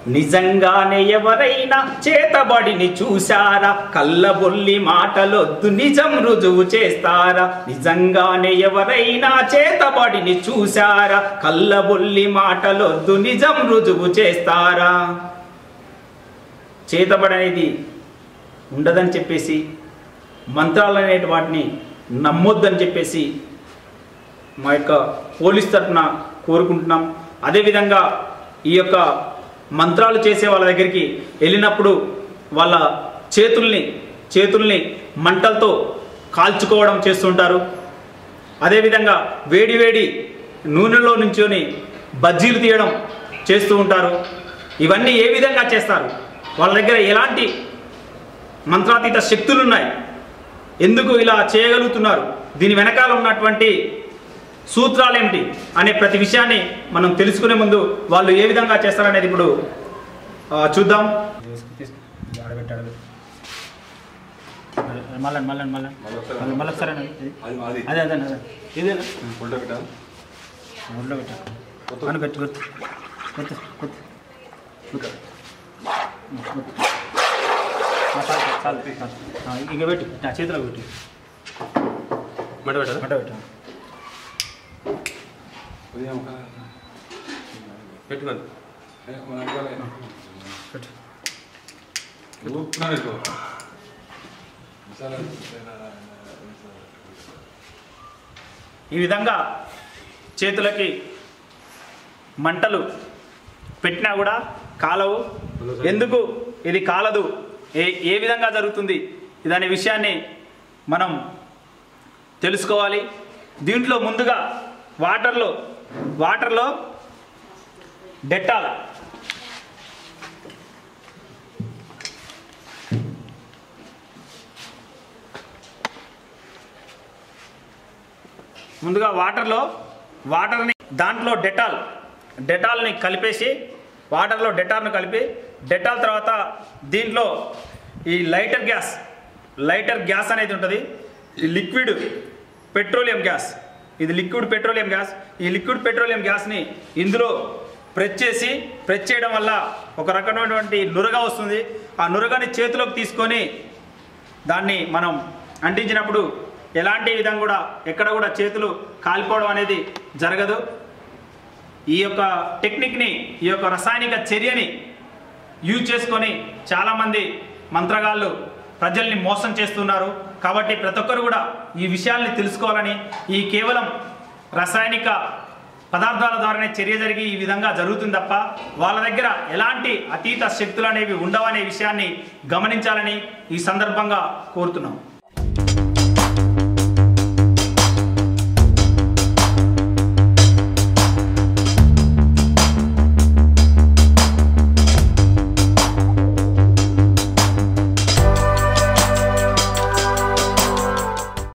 నిజంగానే ఎవరైనా చేతబడిని చూశారా కళ్ళబొల్లి మాటలొద్దు నిజం రుజువు చేస్తారా నిజంగానే ఎవరైనా చేతబడిని చూశారా కళ్ళబొల్లి మాటలొద్దు నిజం రుజువు చేస్తారా చేతబడి అనేది ఉండదని చెప్పేసి మంత్రాలు అనేటి వాటిని నమ్మొద్దని చెప్పేసి మా యొక్క పోలీస్ తరఫున కోరుకుంటున్నాం అదేవిధంగా ఈ యొక్క మంత్రాలు చేసే వాళ్ళ దగ్గరికి వెళ్ళినప్పుడు వాళ్ళ చేతుల్ని చేతుల్ని మంటలతో కాల్చుకోవడం చేస్తుంటారు అదేవిధంగా వేడి వేడి నూనెలో నుంచొని బజ్జీలు తీయడం చేస్తూ ఉంటారు ఇవన్నీ ఏ విధంగా చేస్తారు వాళ్ళ దగ్గర ఎలాంటి మంత్రాతీత శక్తులు ఉన్నాయి ఎందుకు ఇలా చేయగలుగుతున్నారు దీని వెనకాల ఉన్నటువంటి సూత్రాలు ఏమిటి అనే ప్రతి విషయాన్ని మనం తెలుసుకునే ముందు వాళ్ళు ఏ విధంగా చేస్తారనేది ఇప్పుడు ఆ, చూద్దాం మళ్ళీ మళ్ళీ మళ్ళీ మళ్ళీ మళ్ళీ ఒకసారి అనండి. ఇది. అది మాది అదే అదే అదే ఇదేనా ఉల్టా పెట్టాలి ఒళ్ళో పెట్టు అని పెట్టు కొట్టు కొట్టు కొట్టు కొట్టు. కొట్టు. ఆ, చాలు, చాలు, చాలు. ఆ, ఇక పెట్టు నా చేతిలో పెట్టు మంట పెట్టాలి మంట పెట్టు ఉదయం ఒక పెట్టుకోండి పెట్టు ఊపుతున్నాను ఎక్కువ ఈ విధంగా చేతులకి మంటలు పెట్టినా కూడా కాలవు ఎందుకు ఇది కాలదు ఏ ఏ విధంగా జరుగుతుంది ఇదనే విషయాన్ని మనం తెలుసుకోవాలి దీంట్లో ముందుగా వాటర్లో వాటర్లో డెటాల్ ముందుగా వాటర్లో వాటర్ని దాంట్లో డెటాల్ డెటాల్ని కలిపేసి వాటర్లో డెటాల్ని కలిపి డెటాల్ తర్వాత దీంట్లో ఈ లైటర్ గ్యాస్ లైటర్ గ్యాస్ అనేది ఉంటుంది ఈ లిక్విడ్ పెట్రోలియం గ్యాస్ ఇది లిక్విడ్ పెట్రోలియం గ్యాస్ ఈ లిక్విడ్ పెట్రోలియం గ్యాస్ని ఇందులో ప్రెస్ చేసి ప్రెస్ చేయడం వల్ల ఒక రకమైనటువంటి నురగ వస్తుంది ఆ నురగని చేతిలోకి తీసుకొని దాన్ని మనం అంటించినప్పుడు ఎలాంటి విధంగా కూడా ఎక్కడ కూడా చేతులు కాలిపోవడం అనేది జరగదు ఈ యొక్క టెక్నిక్ని ఈ యొక్క రసాయనిక చర్యని యూజ్ చేసుకొని చాలామంది మంత్రగాళ్ళు ప్రజల్ని మోసం చేస్తున్నారు కాబట్టి ప్రతి ఒక్కరు కూడా ఈ విషయాల్ని తెలుసుకోవాలని ఈ కేవలం రసాయనిక పదార్థాల ద్వారానే చర్య జరిగి ఈ విధంగా జరుగుతుంది తప్ప వాళ్ళ దగ్గర ఎలాంటి అతీత శక్తులు అనేవి ఉండవనే విషయాన్ని గమనించాలని ఈ సందర్భంగా కోరుతున్నాం